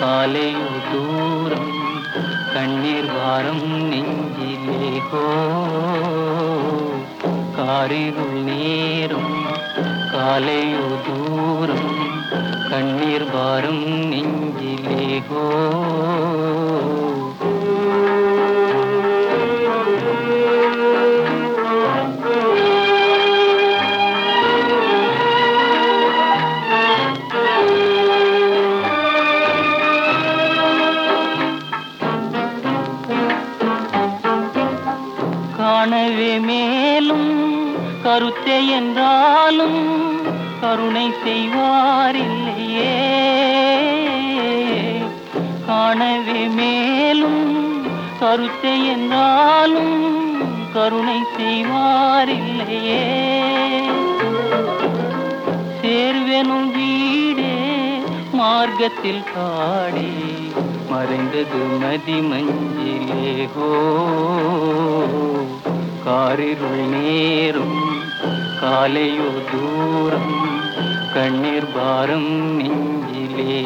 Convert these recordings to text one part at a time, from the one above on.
காலையோ தூரம் கண்ணீர் வாரம் நெஞ்சிலே ஹோ காரிருள் நேரம் காலையோ தூரம் கண்ணீர் வாரம் நெஞ்சிலே ஹோ காணவே மேலும் கருத்தை என்றாலும் கருணை செய்வாரில்லையே காணவே மேலும் கருத்தை என்றாலும் கருணை செய்வாரில்லையே சேர்வெனும் வீடே மார்க்கத்தில் காடே மறைந்தது மதி மஞ்சிலே ஹோ காரிருள் நேரும் காலையோ தூரம் கண்ணீர் பாரம் நெஞ்சிலே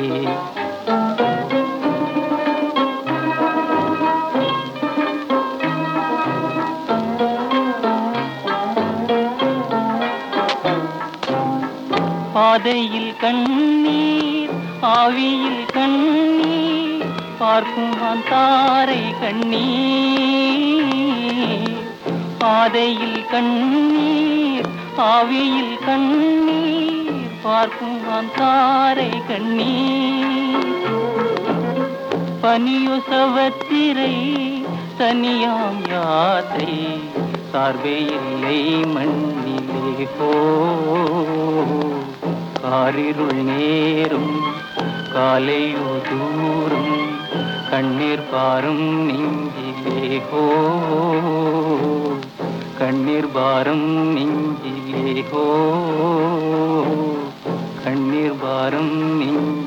பாதையில் கண்ணீர் ஆவியில் கண்ணீர் பார்க்கும் வான் தாரை கண்ணீர் பாதையில் கண்ணீர் ஆவியில் கண்ணீர் பார்க்கும் வான் தாரை கண்ணீர் பனியுசவத்திரை தனியாம் யாத்தை சார்பே இல்லை மண்ணிலே போ காரிருள் நேரும் காலையோ தூரம் கண்ணீர் பாரும் நெஞ்சிலே ஹோ கண்ணீர் பாரம் நெஞ்சிலே ஹோ கண்ணீர் பாரம் நெஞ்சிலே